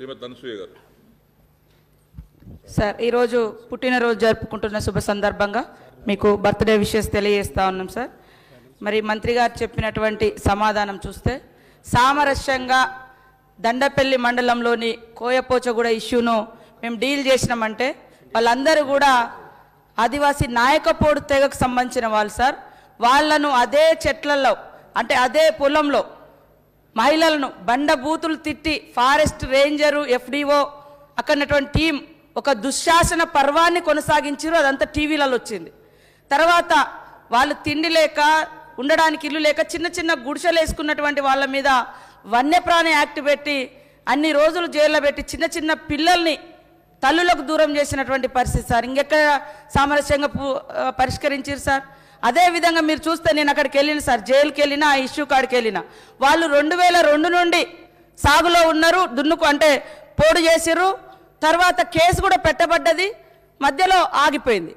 శ్రీమతి అనసూయ గారు సార్ ఈరోజు పుట్టినరోజు జరుపుకుంటున్న శుభ సందర్భంగా మీకు బర్త్డే విషెస్ తెలియజేస్తా ఉన్నాం సార్ మరి మంత్రి గారు చెప్పినటువంటి సమాధానం చూస్తే సామరస్యంగా దండపల్లి మండలంలోని కోయపోచగూడ ఇష్యూను మేము డీల్ చేసినామంటే వాళ్ళందరూ కూడా ఆదివాసీ నాయకపోడు తెగకు సంబంధించిన వాళ్ళు సార్ వాళ్ళను అదే చెట్లలో అంటే అదే పొలంలో మహిళలను బండ బూతులు తిట్టి ఫారెస్ట్ రేంజరు ఎఫ్డిఓ అక్కడ ఉన్నటువంటి టీం ఒక దుశ్శాసన పర్వాన్ని కొనసాగించారు అదంతా టీవీలలో వచ్చింది తర్వాత వాళ్ళు తిండి లేక ఉండడానికి ఇల్లు లేక చిన్న చిన్న గుడిసెలు వేసుకున్నటువంటి వాళ్ళ మీద వన్యప్రాణి యాక్ట్ పెట్టి అన్ని రోజులు జైల్లో పెట్టి చిన్న చిన్న పిల్లల్ని తల్లులకు దూరం చేసినటువంటి పరిస్థితి సార్ ఇంకెక్కడ సామరస్యంగా పు- ఆ, పరిష్కరించారు సార్ అదే విధంగా మీరు చూస్తే నేను అక్కడికి వెళ్ళిన సార్ జైలుకి వెళ్ళిన ఆ ఇష్యూ కాడికి వెళ్ళిన వాళ్ళు రెండు వేల రెండు నుండి సాగులో ఉన్నారు దున్నుకు అంటే పోడు చేసిర్రు తర్వాత కేసు కూడా పెట్టబడ్డది మధ్యలో ఆగిపోయింది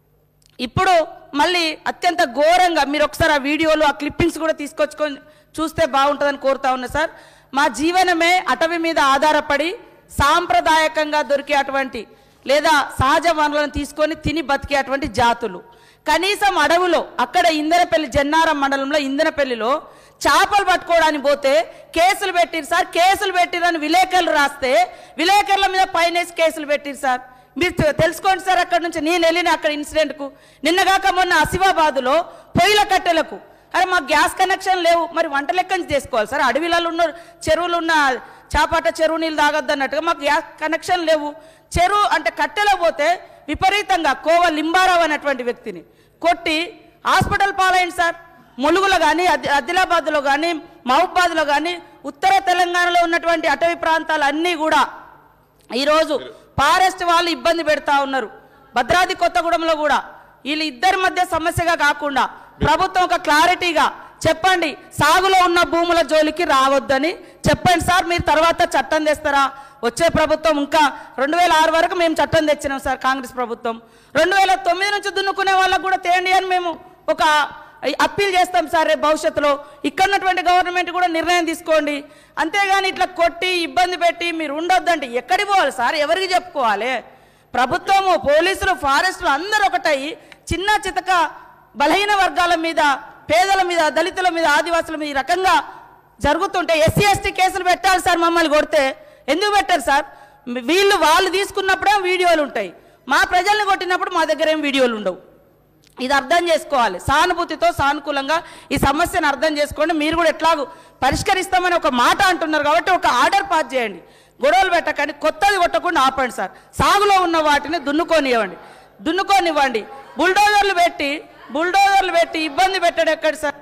ఇప్పుడు మళ్ళీ అత్యంత ఘోరంగా మీరు ఒకసారి ఆ వీడియోలు ఆ క్లిప్పింగ్స్ కూడా తీసుకొచ్చుకొని చూస్తే బాగుంటుందని కోరుతా ఉన్నా సార్ మా జీవనమే అటవీ మీద ఆధారపడి సాంప్రదాయకంగా దొరికే అటువంటి లేదా సహజ వనరులను తీసుకొని తిని బతికే అటువంటి జాతులు కనీసం అడవులో అక్కడ ఇందనపల్లి జన్నారం మండలంలో ఇందనపల్లిలో చేపలు పట్టుకోవడానికి పోతే కేసులు పెట్టిరు సార్ కేసులు పెట్టిరని విలేకరులు రాస్తే విలేకరుల మీద పైనేసి కేసులు పెట్టిరు సార్ మీరు తె- తెలుసుకోండి సార్ అక్కడ నుంచి నేను వెళ్ళిన అక్కడ ఇన్సిడెంట్కు నిన్నగాక మొన్న ఆసిఫాబాదులో పొయ్యిల కట్టెలకు అరే మాకు గ్యాస్ కనెక్షన్ లేవు మరి వంట లెక్క నుంచి చేసుకోవాలి సార్ అడవిలలో ఉన్న చెరువులు ఉన్న చాపాట చెరువు నీళ్ళు తాగొద్దు అన్నట్టుగా మాకు గ్యాస్ కనెక్షన్ లేవు చెరువు అంటే కట్టెలో పోతే విపరీతంగా కోవ లింబారావు అనేటువంటి వ్యక్తిని కొట్టి హాస్పిటల్ పాలైంది సార్ ములుగులో కానీ ఆదిలాబాద్లో కానీ మహబూబాద్లో కానీ ఉత్తర తెలంగాణలో ఉన్నటువంటి అటవీ ప్రాంతాలన్నీ కూడా ఈరోజు ఫారెస్ట్ వాళ్ళు ఇబ్బంది పెడతా ఉన్నారు భద్రాద్రి కొత్తగూడెంలో కూడా వీళ్ళు ఇద్దరి మధ్య సమస్యగా కాకుండా ప్రభుత్వం ఒక క్లారిటీగా చెప్పండి సాగులో ఉన్న భూముల జోలికి రావద్దని చెప్పండి సార్ మీరు తర్వాత చట్టం తెస్తారా వచ్చే ప్రభుత్వం ఇంకా రెండు వేల ఆరు వరకు మేము చట్టం తెచ్చినాం సార్ కాంగ్రెస్ ప్రభుత్వం రెండు వేల తొమ్మిది నుంచి దున్నుకునే వాళ్ళకు కూడా తేండి అని మేము ఒక అప్పీల్ చేస్తాం సార్ రేపు భవిష్యత్తులో ఇక్కడ ఉన్నటువంటి గవర్నమెంట్ కూడా నిర్ణయం తీసుకోండి అంతేగాని ఇట్లా కొట్టి ఇబ్బంది పెట్టి మీరు ఉండొద్దంటే ఎక్కడికి పోవాలి సార్ ఎవరికి చెప్పుకోవాలి ప్రభుత్వము పోలీసులు ఫారెస్టులు అందరూ ఒకటయి చిన్న చితక బలహీన వర్గాల మీద పేదల మీద దళితుల మీద ఆదివాసుల మీద ఈ రకంగా జరుగుతుంటే ఎస్సీ ఎస్టీ కేసులు పెట్టాలి సార్ మమ్మల్ని కొడితే ఎందుకు పెట్టారు సార్ వీళ్ళు వాళ్ళు తీసుకున్నప్పుడే వీడియోలు ఉంటాయి మా ప్రజల్ని కొట్టినప్పుడు మా దగ్గర ఏం వీడియోలు ఉండవు ఇది అర్థం చేసుకోవాలి సానుభూతితో సానుకూలంగా ఈ సమస్యను అర్థం చేసుకోండి మీరు కూడా ఎట్లాగూ పరిష్కరిస్తామని ఒక మాట అంటున్నారు కాబట్టి ఒక ఆర్డర్ పాస్ చేయండి గొడవలు పెట్టకండి కొత్తది కొట్టకుండా ఆపండి సార్ సాగులో ఉన్న వాటిని దున్నుకోనివ్వండి దున్నుకోనివ్వండి బుల్డోజర్లు పెట్టి బుల్డోజర్లు పెట్టి ఇబ్బంది పెట్టడం ఎక్కడ సార్